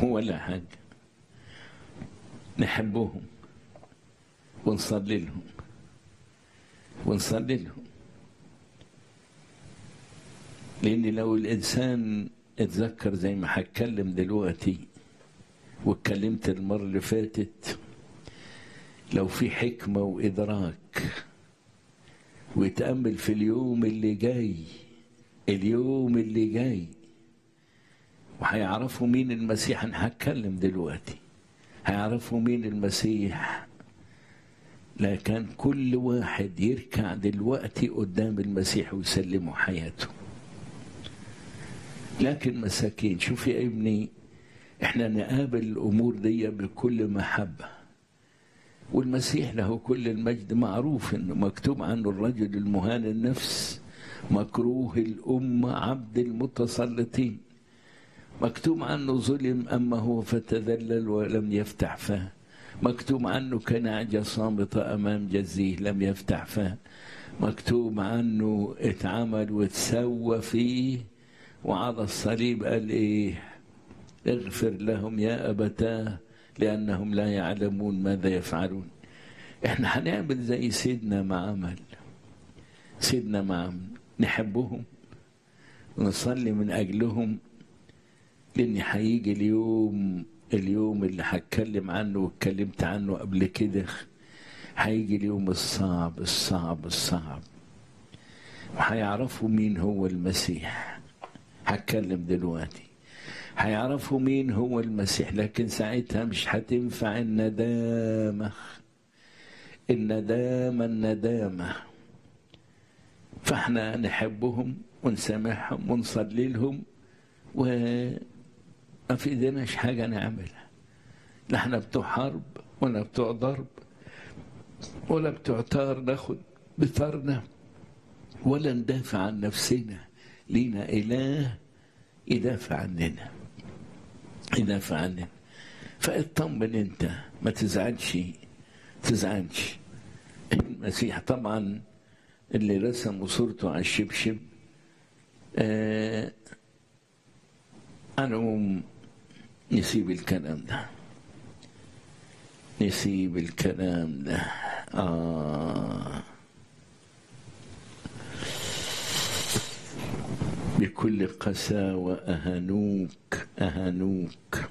ولا حاجة نحبهم ونصلي لهم ونصلي لهم لأن لو الإنسان اتذكر زي ما هتكلم دلوقتي واتكلمت المرة اللي فاتت لو في حكمة وإدراك ويتأمل في اليوم اللي جاي اليوم اللي جاي وهيعرفوا مين المسيح أنا هتكلم دلوقتي هيعرفوا مين المسيح لكن كل واحد يركع دلوقتي قدام المسيح ويسلمه حياته لكن مساكين شوف يا ابني احنا نقابل الامور دي بكل محبه والمسيح له كل المجد معروف انه مكتوب عنه الرجل المهان النفس مكروه الامه عبد المتسلطين مكتوب عنه ظلم اما هو فتذلل ولم يفتح فاه مكتوب عنه كنعجة صامتة أمام جزيه لم يفتح فاه مكتوب عنه اتعمل وتسوى فيه وعلى الصليب قال ايه اغفر لهم يا أبتاه لأنهم لا يعلمون ماذا يفعلون احنا هنعمل زي سيدنا ما عمل سيدنا ما عمل نحبهم ونصلي من أجلهم لأن هيجي اليوم اليوم اللي هتكلم عنه واتكلمت عنه قبل كده هيجي اليوم الصعب الصعب الصعب وهيعرفوا مين هو المسيح هتكلم دلوقتي هيعرفوا مين هو المسيح لكن ساعتها مش هتنفع الندامة الندامة الندامة فاحنا نحبهم ونسامحهم ونصلي لهم و ما في ايديناش حاجه نعملها لا احنا بتوع حرب ولا بتوع ضرب ولا بتوع طار ناخد بثارنا ولا ندافع عن نفسنا لينا اله يدافع عننا يدافع عننا فاطمن انت ما تزعلش تزعلش المسيح طبعا اللي رسموا صورته على الشبشب آه أنا نسيب الكلام ده نسيب الكلام ده آه بكل قساوة أهانوك أهانوك